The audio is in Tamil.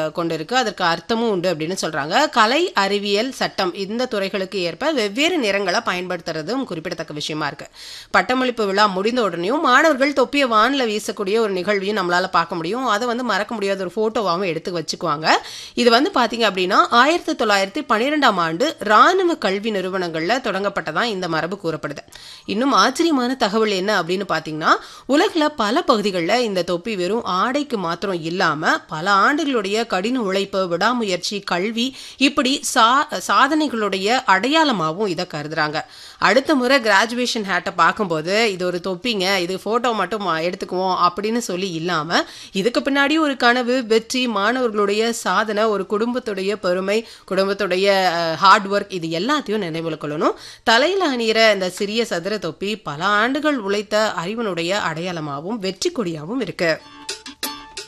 கொண்டிருக்கு அதற்கு அர்த்தமும் உண்டு அப்படின்னு சொல்றாங்க கலை அறிவியல் சட்டம் இந்த துறைகளுக்கு ஏற்ப வெவ்வேறு நிறங்களை பயன்படுத்துறதும் குறிப்பிடத்தக்க விஷயமா இருக்கு பட்டமளிப்பு விழா முடிந்த உடனேயும் மாணவர்கள் தொப்பிய வானில் வீசக்கூடிய ஒரு நிகழ்வையும் நம்மளால பார்க்க முடியும் அதை வந்து மறக்க முடியாத ஒரு போட்டோவாகவும் எடுத்து வச்சுக்குவாங்க இது வந்து பாத்தீங்க அப்படின்னா ஆயிரத்தி தொள்ளாயிரத்தி பன்னிரெண்டாம் ஆண்டு ராணுவ கல்வி நிறுவனங்கள்ல தொடங்கப்பட்டதான் இந்த மரபு கூறப்படுது இன்னும் ஆச்சரியமான தகவல் என்ன அப்படின்னு பாத்தீங்கன்னா உலகில் பல பகுதிகளில் இந்த தொப்பி வெறும் ஆடைக்கு மாத்திரம் இல்லாம பல ஆண்டுகளுடைய கடின உழைப்பு விடாமுயற்சி கல்வி இப்படி சா சாதனைகளுடைய அடையாளமாகவும் இதை கருதுறாங்க அடுத்த முறை கிராஜுவேஷன் ஹேட்டை பார்க்கும்போது இது ஒரு தொப்பிங்க இது போட்டோ மட்டும் மா- எடுத்துக்குவோம் அப்படின்னு சொல்லி இல்லாம இதுக்கு பின்னாடி ஒரு கனவு வெற்றி மாணவர்களுடைய சாதனை ஒரு குடும்பத்துடைய பெருமை குடும்பத்துடைய ஹார்ட் ஒர்க் இது எல்லாத்தையும் நினைவில் கொள்ளணும் தலையில அணியிற இந்த சிறிய சதுர தொப்பி பல ஆண்டுகள் உழைத்த அறிவனுடைய அடையாளமாகவும் வெற்றி கொடியாகவும் இருக்கு